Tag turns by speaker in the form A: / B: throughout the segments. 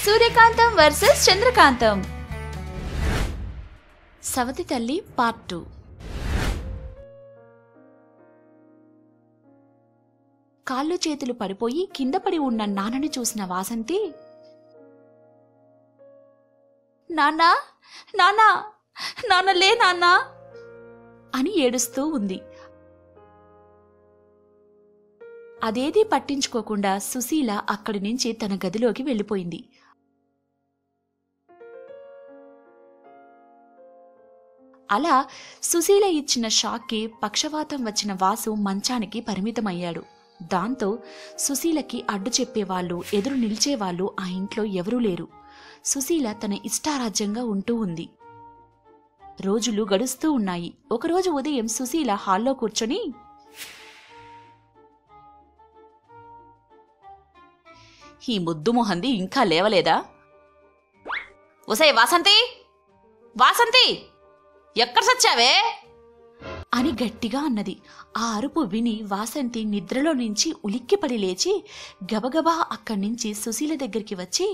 A: సూర్యకాంతం versus చంద్రకాంతం సవతి తల్లి part two కాళ్ళు చేతులు పడిపోయి కింద పడి ఉన్న నాన్నని చూసిన వాసంతి నాన్నా నాన్నా నాన్న లే నాన్నా అని ఏడుస్తూ ఉంది అదేదీ పట్టించుకోకుండా సుశీల అక్కడి నుంచి తన గదిలోకి వెళ్ళిపోయింది అలా సుశీల ఇచ్చిన షాక్కి పక్షవాతం వచ్చిన వాసు మంచానికి పరిమితమయ్యాడు దాంతో సుశీలకి అడ్డు చెప్పేవాళ్ళు ఎదురు నిలిచేవాళ్ళు ఆ ఇంట్లో ఎవరూ లేరు సుశీల తన ఇష్టారాజ్యంగా ఉంటూ ఉంది రోజులు గడుస్తూ ఉన్నాయి ఒకరోజు ఉదయం సుశీల హాల్లో కూర్చొని ఈ ముద్దు మొహంది ఇంకా లేవలేదా ఉసై వాసంతి వాసంతి ఎక్కడ సచ్చావే అని గట్టిగా అన్నది ఆ అరుపు విని వాసంతి నిద్రలో నుంచి ఉలిక్కిపడి లేచి గబగబా అక్కడి నుంచి సుశీల దగ్గరికి వచ్చి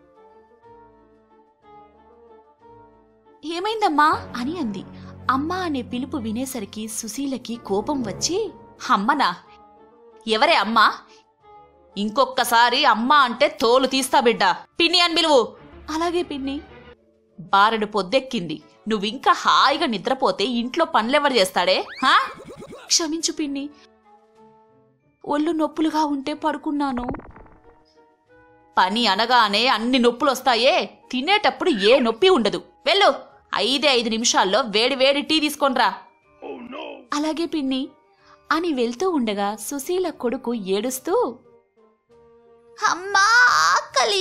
A: ఏమైందమ్మా అని అంది అమ్మా అనే పిలుపు వినేసరికి సుశీలకి కోపం వచ్చి అమ్మనా ఎవరే అమ్మా ఇంకొక్కసారి అమ్మ అంటే తోలు తీస్తా బిడ్డ పిన్ని అని పిలువు అలాగే పిన్ని బారెడు పొద్దెక్కింది నువ్వింకా హాయిగా నిద్రపోతే ఇంట్లో పనులెవరు చేస్తాడే హా క్షమించు పిన్ని ఒళ్ళు నొప్పులుగా ఉంటే పడుకున్నాను పని అనగానే అన్ని నొప్పులొస్తాయే తినేటప్పుడు ఏ నొప్పి ఉండదు వెళ్ళు ఐదే ఐదు నిమిషాల్లో వేడి వేడి టీ తీసుకొనిరా అలాగే పిన్ని అని వెళ్తూ ఉండగా సుశీల కొడుకు ఏడుస్తూ
B: అమ్మా ఆకలి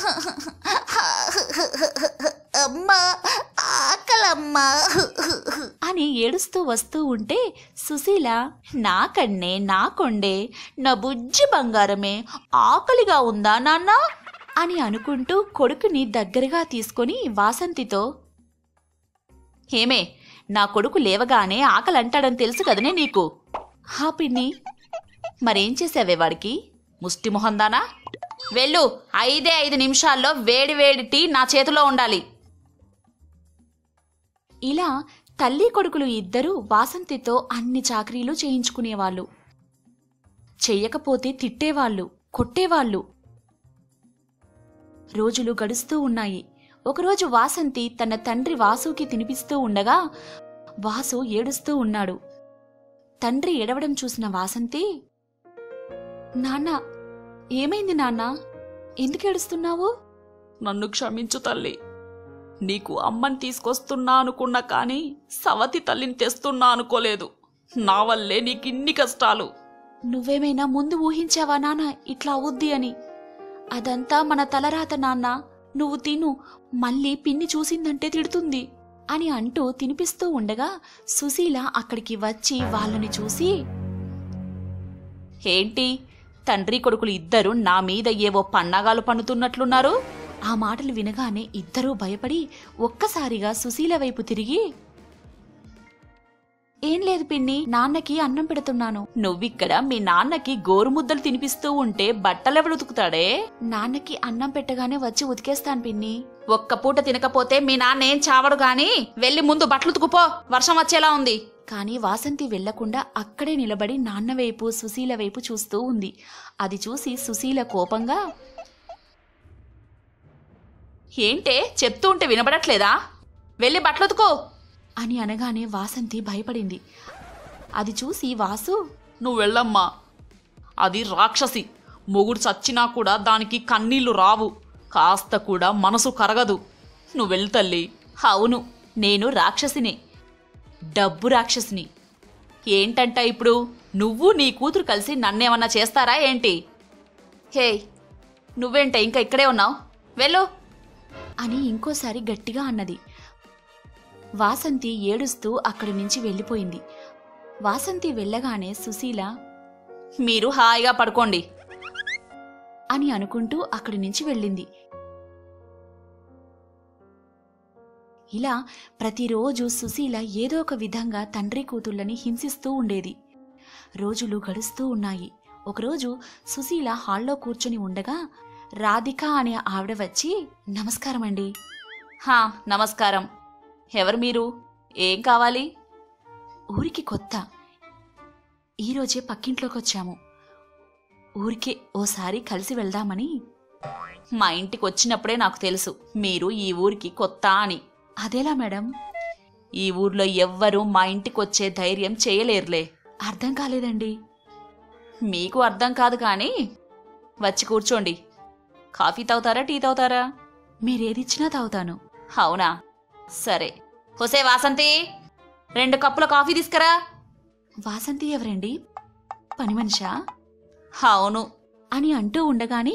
B: అమ్మా ఆకలమ్మా
A: అని ఏడుస్తూ వస్తూ ఉంటే సుశీల నా కన్నే నా కొండే నా బుజ్జి బంగారమే ఆకలిగా ఉందా నాన్న అని అనుకుంటూ కొడుకుని దగ్గరగా తీసుకొని వాసంతితో ఏమే నా కొడుకు లేవగానే ఆకలి అంటాడని తెలుసు కదనే నీకు హా పిన్ని మరేం చేసావే వాడికి ముష్టి మొహందానా వెళ్ళు ఐదే ఐదు నిమిషాల్లో వేడి వేడి టీ నా చేతిలో ఉండాలి ఇలా తల్లి కొడుకులు ఇద్దరూ వాసంతితో అన్ని చాకరీలు చేయించుకునేవాళ్ళు చెయ్యకపోతే తిట్టేవాళ్ళు కొట్టేవాళ్ళు రోజులు గడుస్తూ ఉన్నాయి ఒకరోజు వాసంతి తన తండ్రి వాసుకి తినిపిస్తూ ఉండగా వాసు ఏడుస్తూ ఉన్నాడు తండ్రి ఏడవడం చూసిన వాసంతి నాన్న ఏమైంది నాన్న ఎందుకు ఏడుస్తున్నావు నన్ను క్షమించు తల్లి నీకు అమ్మని తీసుకొస్తున్నా అనుకున్నా కానీ సవతి తల్లిని తెస్తున్నా అనుకోలేదు నా వల్లే నీకిన్ని కష్టాలు నువ్వేమైనా ముందు ఊహించావా నాన్న ఇట్లా అవుద్ది అని అదంతా మన తలరాత నాన్న నువ్వు తిను మళ్ళీ పిన్ని చూసిందంటే తిడుతుంది అని అంటూ తినిపిస్తూ ఉండగా సుశీల అక్కడికి వచ్చి వాళ్ళని చూసి ఏంటి తండ్రి కొడుకులు ఇద్దరు నా మీద ఏవో పన్నాగాలు పన్నుతున్నట్లున్నారు ఆ మాటలు వినగానే ఇద్దరూ భయపడి ఒక్కసారిగా సుశీల వైపు తిరిగి ఏం లేదు పిన్ని నాన్నకి అన్నం పెడుతున్నాను నువ్విక్కడ మీ నాన్నకి గోరుముద్దలు తినిపిస్తూ ఉంటే బట్టలెవడు ఉతుకుతాడే నాన్నకి అన్నం పెట్టగానే వచ్చి ఉతికేస్తాను పిన్ని ఒక్క పూట తినకపోతే మీ నాన్న ఏం చావడు గాని వెళ్ళి ముందు బట్టలు ఉతుకుపో వర్షం వచ్చేలా ఉంది కానీ వాసంతి వెళ్లకుండా అక్కడే నిలబడి నాన్న వైపు సుశీల వైపు చూస్తూ ఉంది అది చూసి సుశీల కోపంగా ఏంటే చెప్తూ ఉంటే వినబడట్లేదా వెళ్ళి బట్టలుతుకో అని అనగానే వాసంతి భయపడింది అది చూసి వాసు
C: నువ్వు వెళ్ళమ్మా అది రాక్షసి మొగుడు చచ్చినా కూడా దానికి కన్నీళ్లు రావు కాస్త కూడా మనసు కరగదు నువ్వు వెళ్ళు తల్లి
A: అవును నేను రాక్షసిని డబ్బు రాక్షసిని ఏంటంట ఇప్పుడు నువ్వు నీ కూతురు కలిసి నన్నేమన్నా చేస్తారా ఏంటి హే నువ్వేంట ఇంకా ఇక్కడే ఉన్నావు వెళ్ళు అని ఇంకోసారి గట్టిగా అన్నది వాసంతి ఏడుస్తూ అక్కడి నుంచి వెళ్ళిపోయింది వాసంతి వెళ్ళగానే సుశీల మీరు హాయిగా పడుకోండి అని అనుకుంటూ అక్కడి నుంచి వెళ్ళింది ఇలా ప్రతిరోజు సుశీల ఏదో ఒక విధంగా తండ్రి కూతుళ్ళని హింసిస్తూ ఉండేది రోజులు గడుస్తూ ఉన్నాయి ఒకరోజు సుశీల హాల్లో కూర్చొని ఉండగా రాధిక అనే ఆవిడ వచ్చి నమస్కారం అండి
C: హా నమస్కారం ఎవరు మీరు ఏం కావాలి
A: ఊరికి కొత్త ఈరోజే పక్కింట్లోకి వచ్చాము ఊరికే ఓసారి కలిసి వెళ్దామని
C: మా ఇంటికి వచ్చినప్పుడే నాకు తెలుసు మీరు ఈ ఊరికి కొత్త అని
A: అదేలా మేడం
C: ఈ ఊర్లో ఎవ్వరూ మా ఇంటికి వచ్చే ధైర్యం చేయలేరులే
A: అర్థం కాలేదండి
C: మీకు అర్థం కాదు కానీ వచ్చి కూర్చోండి కాఫీ తాగుతారా టీ తాగుతారా
A: మీరేదిచ్చినా తాగుతాను
C: అవునా సరే హుసే వాసంతి రెండు కప్పుల కాఫీ తీసుకురా
A: వాసంతి ఎవరండి పని మనిషా
C: అవును
A: అని అంటూ ఉండగానే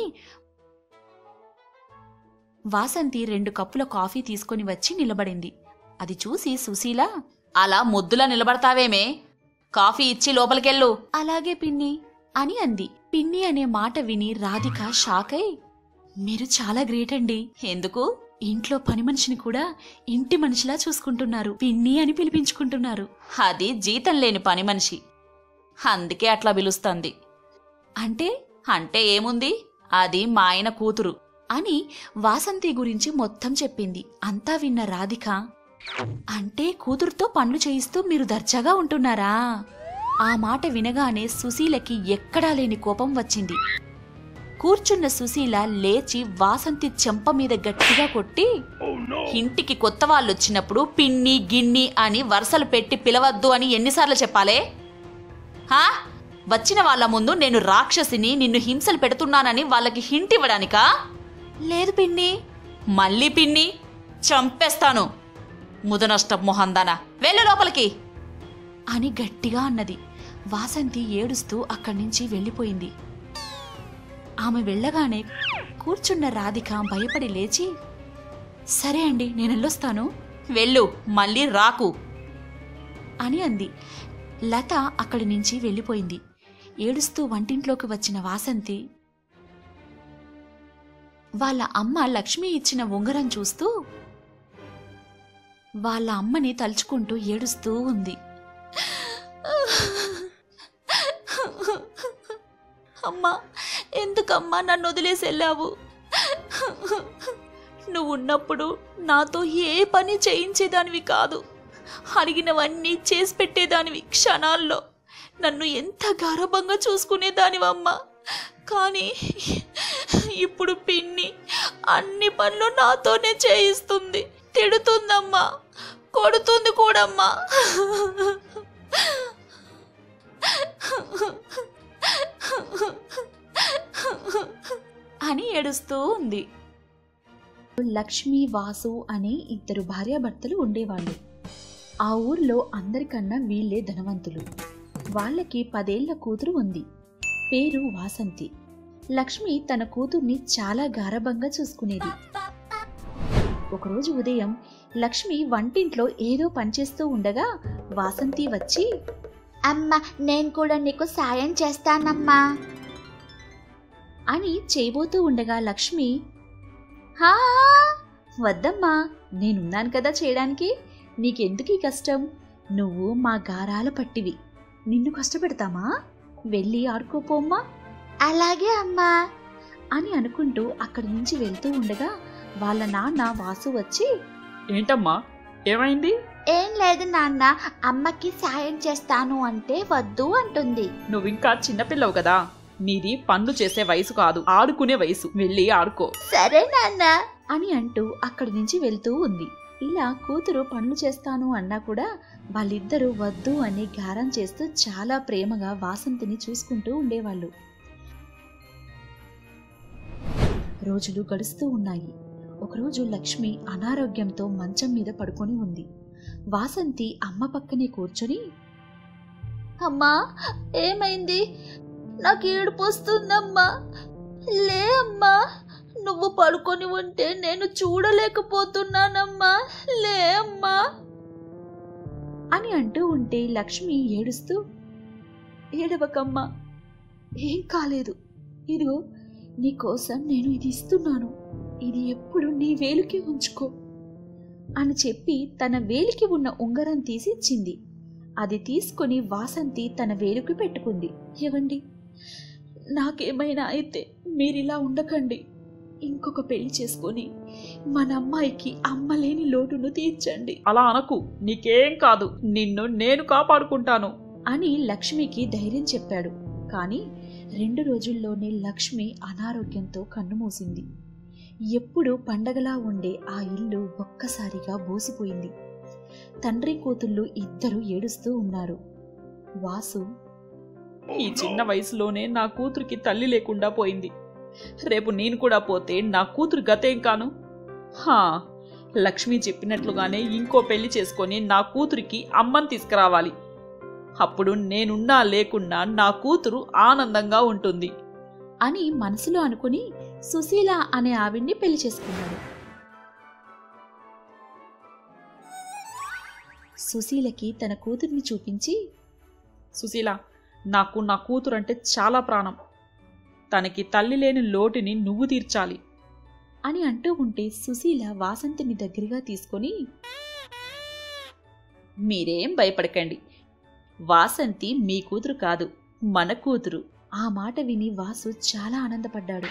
A: వాసంతి రెండు కప్పుల కాఫీ తీసుకొని వచ్చి నిలబడింది అది చూసి సుశీల
C: అలా ముద్దులా నిలబడతావేమే కాఫీ ఇచ్చి లోపలికెళ్ళు
A: అలాగే పిన్ని అని అంది పిన్ని అనే మాట విని రాధిక షాక్ అయి మీరు చాలా గ్రేట్ అండి
C: ఎందుకు
A: ఇంట్లో పని మనిషిని కూడా ఇంటి మనిషిలా చూసుకుంటున్నారు పిన్ని అని పిలిపించుకుంటున్నారు
C: అది జీతం లేని పని మనిషి అందుకే అట్లా పిలుస్తుంది
A: అంటే
C: అంటే ఏముంది అది మా ఆయన కూతురు
A: అని వాసంతి గురించి మొత్తం చెప్పింది అంతా విన్న రాధిక అంటే కూతురుతో పనులు చేయిస్తూ మీరు దర్జాగా ఉంటున్నారా ఆ మాట వినగానే సుశీలకి ఎక్కడా లేని కోపం వచ్చింది కూర్చున్న సుశీల లేచి వాసంతి చెంప మీద గట్టిగా కొట్టి
C: ఇంటికి కొత్త వాళ్ళు వచ్చినప్పుడు పిన్ని గిన్ని అని వరుసలు పెట్టి పిలవద్దు అని ఎన్నిసార్లు చెప్పాలే హా వచ్చిన వాళ్ళ ముందు నేను రాక్షసిని నిన్ను హింసలు పెడుతున్నానని వాళ్ళకి హింట్ ఇవ్వడానికా
A: లేదు పిన్ని
C: మళ్ళీ పిన్ని చంపేస్తాను ముదనష్టం మొహందాన వెళ్ళు లోపలికి
A: అని గట్టిగా అన్నది వాసంతి ఏడుస్తూ అక్కడి నుంచి వెళ్ళిపోయింది ఆమె వెళ్ళగానే కూర్చున్న రాధిక భయపడి లేచి సరే అండి నేను వెళ్ళొస్తాను
C: వెళ్ళు మళ్ళీ రాకు
A: అని అంది లత అక్కడి నుంచి వెళ్ళిపోయింది ఏడుస్తూ వంటింట్లోకి వచ్చిన వాసంతి వాళ్ళ అమ్మ లక్ష్మి ఇచ్చిన ఉంగరం చూస్తూ వాళ్ళ అమ్మని తలుచుకుంటూ ఏడుస్తూ ఉంది అమ్మా ఎందుకమ్మా నన్ను వదిలేసి వెళ్ళావు నువ్వు ఉన్నప్పుడు నాతో ఏ పని చేయించేదానివి కాదు అడిగినవన్నీ చేసి పెట్టేదానివి క్షణాల్లో నన్ను ఎంత గారభంగా చూసుకునేదానివమ్మా కానీ ఇప్పుడు పిన్ని అన్ని పనులు నాతోనే చేయిస్తుంది తిడుతుందమ్మా కొడుతుంది కూడమ్మా అని ఏడుస్తూ ఉంది లక్ష్మి వాసు అనే ఇద్దరు భార్యాభర్తలు ఉండేవాళ్ళు ఆ ఊర్లో అందరికన్నా వీళ్ళే ధనవంతులు వాళ్ళకి పదేళ్ల కూతురు ఉంది పేరు వాసంతి లక్ష్మి తన కూతుర్ని చాలా గారభంగా చూసుకునేది ఒకరోజు ఉదయం లక్ష్మి వంటింట్లో ఏదో పనిచేస్తూ ఉండగా వాసంతి వచ్చి
B: అమ్మ నేను కూడా నీకు సాయం చేస్తానమ్మా
A: అని చేయబోతూ ఉండగా లక్ష్మి హా వద్దమ్మా నేనున్నాను కదా చేయడానికి నీకెందుకు ఈ కష్టం నువ్వు మా గారాల పట్టివి నిన్ను కష్టపెడతామా వెళ్ళి ఆడుకోపోమ్మా
B: అలాగే అమ్మా
A: అని అనుకుంటూ అక్కడి నుంచి వెళ్తూ ఉండగా వాళ్ళ నాన్న వాసు వచ్చి
C: ఏంటమ్మా ఏమైంది
B: ఏం లేదు నాన్న అమ్మకి సాయం చేస్తాను అంటే వద్దు అంటుంది
C: నువ్వింకా చిన్నపిల్లవు కదా నీది పనులు చేసే వయసు కాదు ఆడుకునే వయసు వెళ్ళి ఆడుకో
B: సరే నాన్న
A: అని అంటూ అక్కడి నుంచి వెళ్తూ ఉంది ఇలా కూతురు పనులు చేస్తాను అన్నా కూడా వాళ్ళిద్దరూ వద్దు అని గారం చేస్తూ చాలా ప్రేమగా వాసంతిని చూసుకుంటూ ఉండేవాళ్ళు రోజులు గడుస్తూ ఉన్నాయి ఒకరోజు లక్ష్మి అనారోగ్యంతో మంచం మీద పడుకొని ఉంది వాసంతి అమ్మ పక్కనే కూర్చొని
B: అమ్మా ఏమైంది నాకు ఏడుపు వస్తుందమ్మా లే అమ్మా నువ్వు పడుకొని ఉంటే నేను చూడలేకపోతున్నానమ్మా లే అమ్మా
A: అని అంటూ ఉంటే లక్ష్మి ఏడుస్తూ ఏడవకమ్మా ఏం కాలేదు ఇదిగో నీకోసం నేను ఇది ఇస్తున్నాను ఇది ఎప్పుడు నీ వేలికి ఉంచుకో అని చెప్పి తన వేలికి ఉన్న ఉంగరం తీసి ఇచ్చింది అది తీసుకొని వాసంతి తన వేలుకి పెట్టుకుంది ఏవండి నాకేమైనా అయితే మీరిలా ఉండకండి ఇంకొక పెళ్లి చేసుకొని మన అమ్మాయికి అమ్మలేని లోటును తీర్చండి
C: అలా అనకు నీకేం కాదు నిన్ను నేను కాపాడుకుంటాను
A: అని లక్ష్మికి ధైర్యం చెప్పాడు కానీ రెండు రోజుల్లోనే లక్ష్మి అనారోగ్యంతో కన్నుమూసింది ఎప్పుడు పండగలా ఉండే ఆ ఇల్లు ఒక్కసారిగా బోసిపోయింది తండ్రి కూతుళ్ళు ఇద్దరు ఏడుస్తూ ఉన్నారు వాసు
C: ఈ చిన్న వయసులోనే నా కూతురికి తల్లి లేకుండా పోయింది రేపు నేను కూడా పోతే నా కూతురు గతేం కాను హా లక్ష్మి చెప్పినట్లుగానే ఇంకో పెళ్లి చేసుకొని నా కూతురికి అమ్మని తీసుకురావాలి అప్పుడు నేనున్నా లేకున్నా నా కూతురు ఆనందంగా ఉంటుంది
A: అని మనసులో అనుకుని సుశీల అనే ఆవిడ్ని పెళ్లి చేసుకున్నాడు సుశీలకి తన కూతుర్ని చూపించి
C: సుశీల నాకు నా కూతురు అంటే చాలా ప్రాణం తనకి తల్లి లేని లోటుని నువ్వు తీర్చాలి
A: అని అంటూ ఉంటే సుశీల వాసంతిని దగ్గరగా తీసుకొని
C: మీరేం భయపడకండి వాసంతి మీ కూతురు కాదు మన కూతురు
A: ఆ మాట విని వాసు చాలా ఆనందపడ్డాడు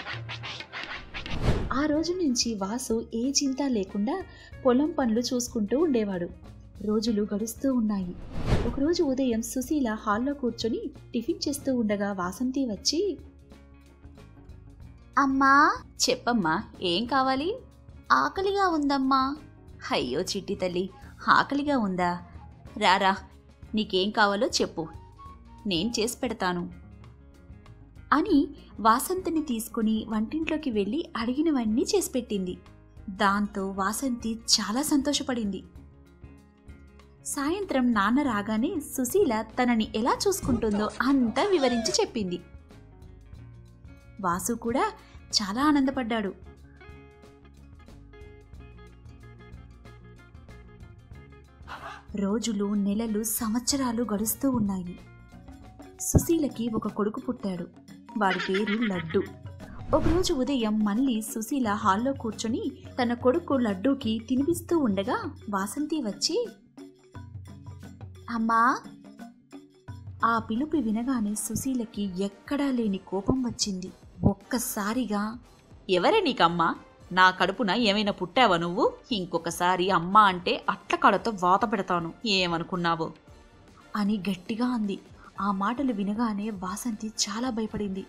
A: ఆ రోజు నుంచి వాసు ఏ చింత లేకుండా పొలం పనులు చూసుకుంటూ ఉండేవాడు రోజులు గడుస్తూ ఉన్నాయి ఒకరోజు ఉదయం సుశీల హాల్లో కూర్చొని టిఫిన్ చేస్తూ ఉండగా వాసంతి వచ్చి
B: అమ్మా
C: చెప్పమ్మా ఏం కావాలి
B: ఆకలిగా ఉందమ్మా
C: అయ్యో చిట్టి తల్లి ఆకలిగా ఉందా రారా నీకేం కావాలో చెప్పు నేను చేసి పెడతాను
A: అని వాసంతిని తీసుకుని వంటింట్లోకి వెళ్ళి అడిగినవన్నీ చేసి పెట్టింది దాంతో వాసంతి చాలా సంతోషపడింది సాయంత్రం నాన్న రాగానే సుశీల తనని ఎలా చూసుకుంటుందో అంతా వివరించి చెప్పింది వాసు కూడా చాలా ఆనందపడ్డాడు రోజులు నెలలు సంవత్సరాలు గడుస్తూ ఉన్నాయి సుశీలకి ఒక కొడుకు పుట్టాడు వాడి పేరు లడ్డు ఒకరోజు ఉదయం మళ్ళీ సుశీల హాల్లో కూర్చొని తన కొడుకు లడ్డూకి తినిపిస్తూ ఉండగా వాసంతి వచ్చి
B: అమ్మా
A: ఆ పిలుపు వినగానే సుశీలకి ఎక్కడా లేని కోపం వచ్చింది ఒక్కసారిగా
C: ఎవరే నీకమ్మా నా కడుపున ఏమైనా పుట్టావా నువ్వు ఇంకొకసారి అమ్మ అంటే అట్ల కడతో వాత పెడతాను ఏమనుకున్నావో
A: అని గట్టిగా అంది ఆ మాటలు వినగానే వాసంతి చాలా భయపడింది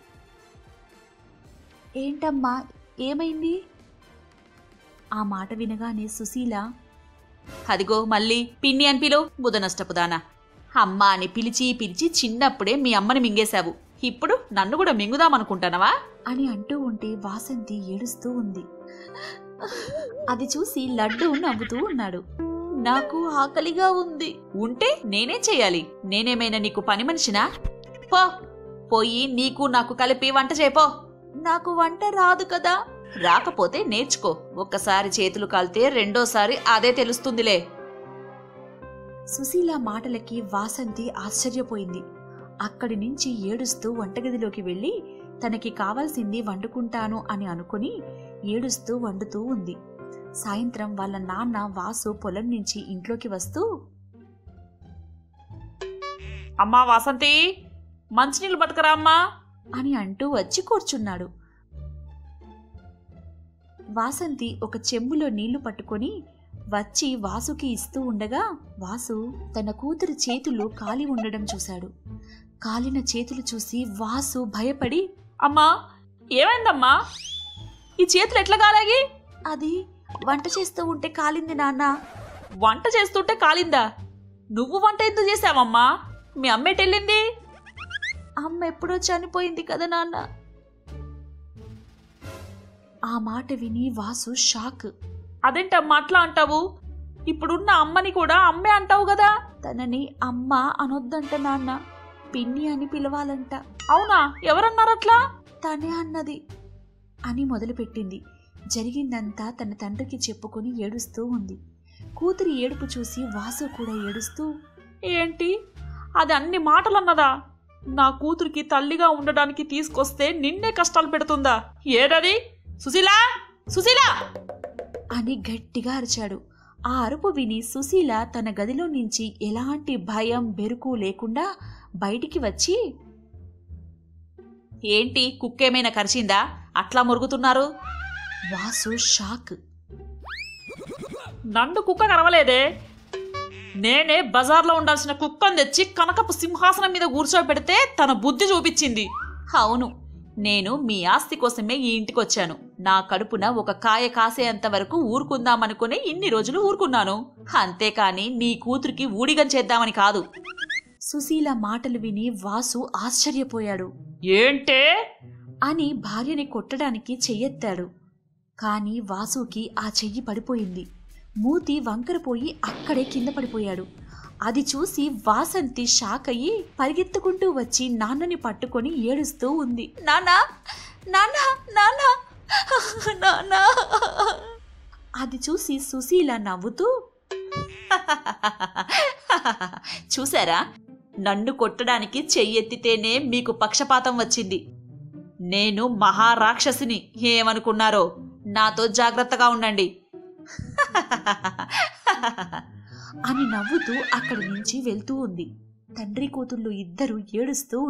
A: ఏంటమ్మా ఏమైంది ఆ మాట వినగానే సుశీల
C: అదిగో మళ్ళీ పిన్ని అని పిలు బుధనష్టపుదానా అమ్మ అని పిలిచి పిలిచి చిన్నప్పుడే మీ అమ్మని మింగేశావు ఇప్పుడు నన్ను కూడా మింగుదామనుకుంటానవా
A: అని అంటూ ఉంటే వాసంతి ఏడుస్తూ ఉంది అది చూసి లడ్డు నవ్వుతూ ఉన్నాడు
C: నాకు ఆకలిగా ఉంది ఉంటే నేనేం చెయ్యాలి నేనేమైనా నీకు పని మనిషినా పో పోయి నీకు నాకు కలిపి వంట చేపో నాకు వంట రాదు కదా రాకపోతే నేర్చుకో ఒక్కసారి చేతులు కాలితే రెండోసారి అదే తెలుస్తుందిలే
A: సుశీల మాటలకి వాసంతి ఆశ్చర్యపోయింది అక్కడి నుంచి ఏడుస్తూ వంటగదిలోకి వెళ్ళి తనకి కావాల్సింది వండుకుంటాను అని అనుకుని ఏడుస్తూ వండుతూ ఉంది సాయంత్రం వాళ్ళ నాన్న వాసు పొలం నుంచి ఇంట్లోకి వస్తూ
C: అమ్మా వాసంతి మంచినీళ్ళు పట్టుకురా అమ్మా
A: అని అంటూ వచ్చి కూర్చున్నాడు వాసంతి ఒక చెంబులో నీళ్లు పట్టుకొని వచ్చి వాసుకి ఇస్తూ ఉండగా వాసు తన కూతురి చేతులు కాలి ఉండడం చూశాడు కాలిన చేతులు చూసి వాసు భయపడి
C: అమ్మా ఏమైందమ్మా ఈ చేతులు ఎట్లా కాలాగి
A: అది వంట చేస్తూ ఉంటే కాలింది నాన్న
C: వంట చేస్తుంటే కాలిందా నువ్వు వంట ఎందుకు చేసావమ్మా మీ అమ్మేటెళ్ళింది
A: అమ్మ ఎప్పుడో చనిపోయింది కదా నాన్న ఆ మాట విని వాసు షాక్
C: అదేంటమ్మా అట్లా అంటావు ఇప్పుడున్న అమ్మని కూడా అమ్మే అంటావు కదా
A: తనని అమ్మ అనొద్దంట నాన్న పిన్ని అని పిలవాలంట
C: అవునా ఎవరన్నారట్లా
A: తనే అన్నది అని మొదలుపెట్టింది జరిగిందంతా తన తండ్రికి చెప్పుకొని ఏడుస్తూ ఉంది కూతురి ఏడుపు చూసి వాసు కూడా ఏడుస్తూ
C: ఏంటి అది అన్ని మాటలు అన్నదా నా కూతురికి తల్లిగా ఉండడానికి తీసుకొస్తే నిన్నే కష్టాలు పెడుతుందా ఏడది సుశీలా సుశీలా
A: అని గట్టిగా అరిచాడు ఆ అరుపు విని సుశీల తన గదిలో నుంచి ఎలాంటి భయం బెరుకు లేకుండా బయటికి వచ్చి
C: ఏంటి కుక్కేమైనా కరిచిందా అట్లా మురుగుతున్నారు
A: వాసు షాక్
C: నన్ను కుక్క కరవలేదే నేనే బజార్లో ఉండాల్సిన కుక్కను తెచ్చి కనకపు సింహాసనం మీద కూర్చోబెడితే తన బుద్ధి చూపించింది అవును నేను మీ ఆస్తి కోసమే ఈ ఇంటికి వచ్చాను నా కడుపున ఒక కాయ కాసేంత వరకు ఊరుకుందామనుకుని ఇన్ని రోజులు ఊరుకున్నాను అంతేకాని నీ కూతురికి ఊడిగం చేద్దామని కాదు
A: సుశీల మాటలు విని వాసు ఆశ్చర్యపోయాడు
C: ఏంటే
A: అని భార్యని కొట్టడానికి చెయ్యెత్తాడు కాని వాసుకి ఆ చెయ్యి పడిపోయింది మూతి వంకరపోయి అక్కడే కింద పడిపోయాడు అది చూసి వాసంతి షాక్ అయ్యి పరిగెత్తుకుంటూ వచ్చి నాన్నని పట్టుకొని ఏడుస్తూ ఉంది
C: నానా నానా నానా నానా
A: అది చూసి సుశీల నవ్వుతూ
C: చూసారా నన్ను కొట్టడానికి చెయ్యెత్తితేనే మీకు పక్షపాతం వచ్చింది నేను మహారాక్షసిని ఏమనుకున్నారో నాతో జాగ్రత్తగా ఉండండి
A: అని నవ్వుతూ అక్కడి నుంచి వెళ్తూ ఉంది తండ్రి కూతుళ్ళు ఇద్దరు ఏడుస్తూ